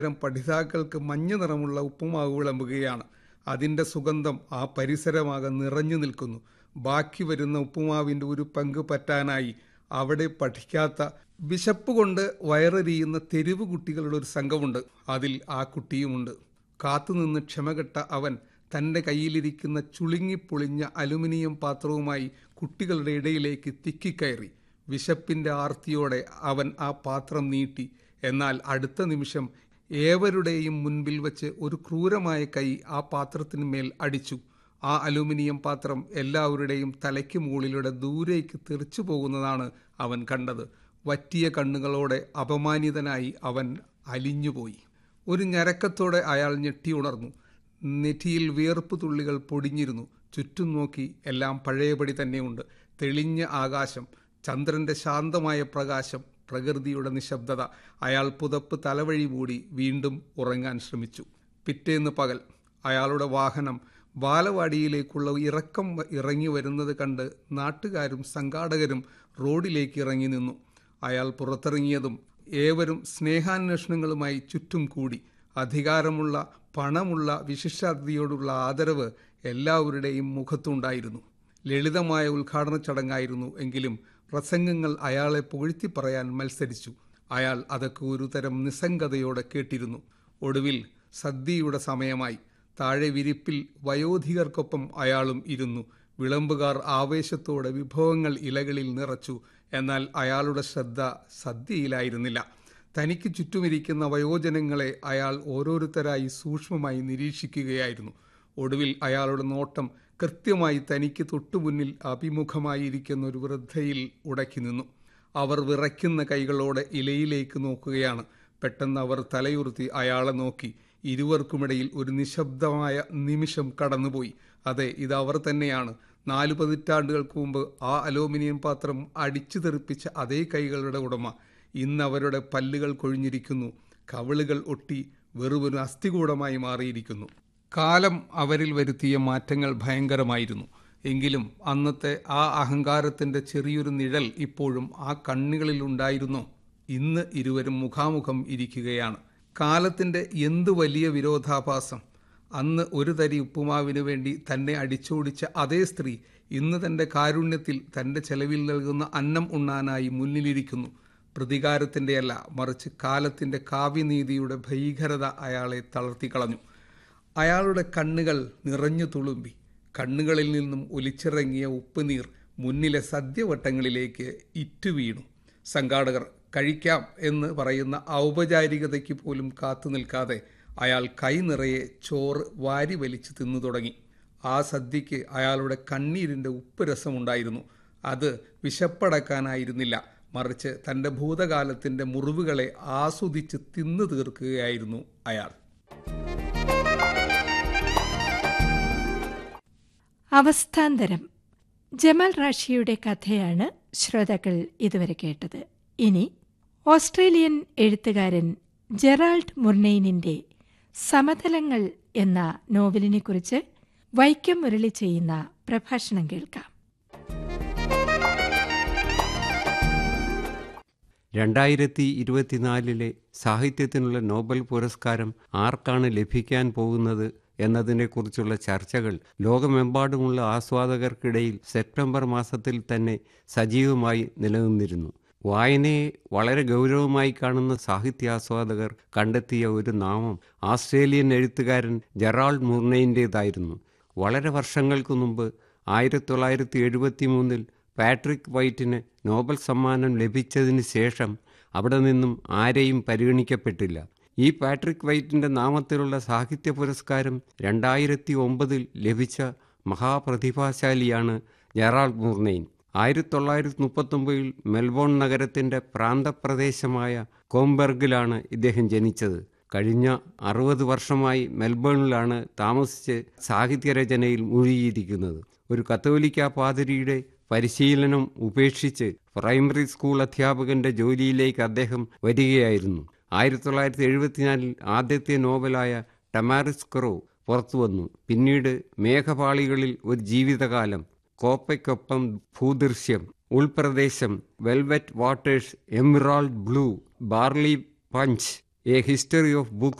നേരം പഠിതാക്കൾക്ക് മഞ്ഞ നിറമുള്ള ഉപ്പുമാവ് വിളമ്പുകയാണ് അതിൻ്റെ സുഗന്ധം ആ പരിസരമാകെ നിറഞ്ഞു നിൽക്കുന്നു ബാക്കി വരുന്ന ഉപ്പുമാവിൻ്റെ ഒരു പങ്ക് പറ്റാനായി അവിടെ പഠിക്കാത്ത വിശപ്പ് കൊണ്ട് വയറെരിയുന്ന തെരുവ് കുട്ടികളുടെ ഒരു സംഘമുണ്ട് അതിൽ ആ കുട്ടിയുമുണ്ട് കാത്തുനിന്ന് ക്ഷമകെട്ട അവൻ തൻ്റെ കയ്യിലിരിക്കുന്ന ചുളുങ്ങിപ്പൊളിഞ്ഞ അലുമിനിയം പാത്രവുമായി കുട്ടികളുടെ ഇടയിലേക്ക് തിക്കിക്കയറി വിശപ്പിൻ്റെ ആർത്തിയോടെ അവൻ ആ പാത്രം നീട്ടി എന്നാൽ അടുത്ത നിമിഷം ഏവരുടെയും മുൻപിൽ വച്ച് ഒരു ക്രൂരമായ കൈ ആ പാത്രത്തിന് മേൽ അടിച്ചു ആ അലുമിനിയം പാത്രം എല്ലാവരുടെയും തലയ്ക്ക് മുകളിലൂടെ ദൂരേക്ക് തെറിച്ചു പോകുന്നതാണ് അവൻ കണ്ടത് വറ്റിയ കണ്ണുകളോടെ അപമാനിതനായി അവൻ അലിഞ്ഞുപോയി ഒരു ഞരക്കത്തോടെ അയാൾ ഞെട്ടി ഉണർന്നു നെറ്റിയിൽ വിയർപ്പ് തുള്ളികൾ പൊടിഞ്ഞിരുന്നു ചുറ്റും നോക്കി എല്ലാം പഴയപടി തന്നെയുണ്ട് തെളിഞ്ഞ ആകാശം ചന്ദ്രന്റെ ശാന്തമായ പ്രകാശം പ്രകൃതിയുടെ നിശബ്ദത അയാൾ പുതപ്പ് തലവഴി മൂടി വീണ്ടും ഉറങ്ങാൻ ശ്രമിച്ചു പിറ്റേന്ന് പകൽ അയാളുടെ വാഹനം ബാലവാടിയിലേക്കുള്ള ഇറക്കം ഇറങ്ങി വരുന്നത് കണ്ട് നാട്ടുകാരും സംഘാടകരും റോഡിലേക്ക് ഇറങ്ങി നിന്നു അയാൾ പുറത്തിറങ്ങിയതും ഏവരും സ്നേഹാന്വേഷണങ്ങളുമായി ചുറ്റും കൂടി അധികാരമുള്ള പണമുള്ള വിശിഷ്ടാതിഥിയോടുള്ള ആദരവ് എല്ലാവരുടെയും മുഖത്തുണ്ടായിരുന്നു ലളിതമായ ഉദ്ഘാടന ചടങ്ങായിരുന്നു എങ്കിലും പ്രസംഗങ്ങൾ അയാളെ പുകഴ്ത്തി പറയാൻ മത്സരിച്ചു അയാൾ അതൊക്കെ ഒരു തരം നിസ്സംഗതയോടെ കേട്ടിരുന്നു ഒടുവിൽ സദ്യയുടെ സമയമായി താഴെ വിരിപ്പിൽ വയോധികർക്കൊപ്പം അയാളും ഇരുന്നു വിളമ്പുകാർ ആവേശത്തോടെ വിഭവങ്ങൾ ഇലകളിൽ നിറച്ചു എന്നാൽ അയാളുടെ ശ്രദ്ധ സദ്യയിലായിരുന്നില്ല തനിക്ക് ചുറ്റുമിരിക്കുന്ന വയോജനങ്ങളെ അയാൾ ഓരോരുത്തരായി സൂക്ഷ്മമായി നിരീക്ഷിക്കുകയായിരുന്നു ഒടുവിൽ അയാളുടെ നോട്ടം കൃത്യമായി തനിക്ക് തൊട്ടുമുന്നിൽ അഭിമുഖമായിരിക്കുന്ന ഒരു വൃദ്ധയിൽ ഉടക്കി നിന്നു അവർ വിറയ്ക്കുന്ന കൈകളോടെ ഇലയിലേക്ക് നോക്കുകയാണ് പെട്ടെന്ന് അവർ തലയുറുത്തി അയാളെ നോക്കി ഇരുവർക്കുമിടയിൽ ഒരു നിശബ്ദമായ നിമിഷം കടന്നുപോയി അതെ ഇത് അവർ തന്നെയാണ് നാല് പതിറ്റാണ്ടുകൾക്ക് മുമ്പ് ആ അലൂമിനിയം പാത്രം അടിച്ചു തെറിപ്പിച്ച അതേ കൈകളുടെ ഉടമ ഇന്ന് അവരുടെ പല്ലുകൾ കൊഴിഞ്ഞിരിക്കുന്നു കവിളുകൾ ഒട്ടി വെറുമൊരു അസ്ഥികൂടമായി മാറിയിരിക്കുന്നു കാലം അവരിൽ വരുത്തിയ മാറ്റങ്ങൾ ഭയങ്കരമായിരുന്നു എങ്കിലും അന്നത്തെ ആ അഹങ്കാരത്തിൻ്റെ ചെറിയൊരു നിഴൽ ഇപ്പോഴും ആ കണ്ണുകളിൽ ഉണ്ടായിരുന്നോ ഇന്ന് ഇരുവരും മുഖാമുഖം ഇരിക്കുകയാണ് കാലത്തിൻ്റെ എന്തു വലിയ വിരോധാഭാസം അന്ന് ഒരു തരി ഉപ്പുമാവിനു വേണ്ടി തന്നെ അടിച്ചോടിച്ച അതേ സ്ത്രീ ഇന്ന് തൻ്റെ കാരുണ്യത്തിൽ തൻ്റെ ചെലവിൽ നൽകുന്ന അന്നം ഉണ്ണാനായി മുന്നിലിരിക്കുന്നു പ്രതികാരത്തിൻ്റെയല്ല മറിച്ച് കാലത്തിൻ്റെ കാവ്യനീതിയുടെ ഭീകരത അയാളെ തളർത്തിക്കളഞ്ഞു അയാളുടെ കണ്ണുകൾ നിറഞ്ഞു തുളുമ്പി കണ്ണുകളിൽ നിന്നും ഒലിച്ചിറങ്ങിയ ഉപ്പുനീർ മുന്നിലെ സദ്യവട്ടങ്ങളിലേക്ക് ഇറ്റുവീണു സംഘാടകർ കഴിക്കാം എന്ന് പറയുന്ന ഔപചാരികതയ്ക്ക് പോലും കാത്തു നിൽക്കാതെ അയാൾ കൈ നിറയെ ചോറ് വാരി വലിച്ചു തിന്നു തുടങ്ങി ആ സദ്യയ്ക്ക് അയാളുടെ കണ്ണീരിൻ്റെ ഉപ്പ് രസമുണ്ടായിരുന്നു അത് വിശപ്പടക്കാനായിരുന്നില്ല മറിച്ച് തൻ്റെ ഭൂതകാലത്തിൻ്റെ മുറിവുകളെ ആസ്വദിച്ച് തിന്നു തീർക്കുകയായിരുന്നു അയാൾ അവസ്ഥാന്തരം ജമാൽ റാഷിയുടെ കഥയാണ് ശ്രോതാക്കൾ ഇതുവരെ കേട്ടത് ഇനി ഓസ്ട്രേലിയൻ എഴുത്തുകാരൻ ജെറാൾഡ് മുർനെയിനിന്റെ സമതലങ്ങൾ എന്ന നോവലിനെക്കുറിച്ച് വൈക്കം മുരളി ചെയ്യുന്ന പ്രഭാഷണം കേൾക്കാം രണ്ടായിരത്തി ഇരുപത്തിനാലിലെ സാഹിത്യത്തിനുള്ള നോബൽ പുരസ്കാരം ആർക്കാണ് ലഭിക്കാൻ പോകുന്നത് എന്നതിനെക്കുറിച്ചുള്ള ചർച്ചകൾ ലോകമെമ്പാടുമുള്ള ആസ്വാദകർക്കിടയിൽ സെപ്റ്റംബർ മാസത്തിൽ തന്നെ സജീവമായി നിലനിന്നിരുന്നു വായനയെ വളരെ ഗൗരവമായി കാണുന്ന സാഹിത്യാസ്വാദകർ കണ്ടെത്തിയ ഒരു നാമം ആസ്ട്രേലിയൻ എഴുത്തുകാരൻ ജെറാൾഡ് മുർനെയിൻ്റേതായിരുന്നു വളരെ വർഷങ്ങൾക്ക് മുമ്പ് ആയിരത്തി തൊള്ളായിരത്തി എഴുപത്തി മൂന്നിൽ പാട്രിക് വൈറ്റിന് നോബൽ സമ്മാനം ലഭിച്ചതിന് ശേഷം അവിടെ നിന്നും ആരെയും പരിഗണിക്കപ്പെട്ടില്ല ഈ പാട്രിക് വൈറ്റിൻ്റെ നാമത്തിലുള്ള സാഹിത്യ പുരസ്കാരം രണ്ടായിരത്തി ഒമ്പതിൽ ലഭിച്ച മഹാപ്രതിഭാശാലിയാണ് ജെറാൾഡ് മുർനെയിൻ ആയിരത്തി തൊള്ളായിരത്തി മുപ്പത്തൊമ്പതിൽ മെൽബോൺ നഗരത്തിൻ്റെ പ്രാന്തപ്രദേശമായ കോംബെർഗിലാണ് ഇദ്ദേഹം ജനിച്ചത് കഴിഞ്ഞ അറുപത് വർഷമായി മെൽബണിലാണ് താമസിച്ച് സാഹിത്യരചനയിൽ മുഴുകിയിരിക്കുന്നത് ഒരു കത്തോലിക്ക പാതിരിയുടെ പരിശീലനം ഉപേക്ഷിച്ച് പ്രൈമറി സ്കൂൾ അധ്യാപകന്റെ ജോലിയിലേക്ക് അദ്ദേഹം വരികയായിരുന്നു ആയിരത്തി തൊള്ളായിരത്തി എഴുപത്തിനാലിൽ ആദ്യത്തെ നോവലായ ടമാറിസ്ക്രോ പുറത്തു വന്നു പിന്നീട് മേഘപാളികളിൽ ഒരു ജീവിതകാലം കോപ്പയ്ക്കൊപ്പം ഭൂദൃശ്യം ഉൾപ്രദേശം velvet waters emerald blue barley punch a history of books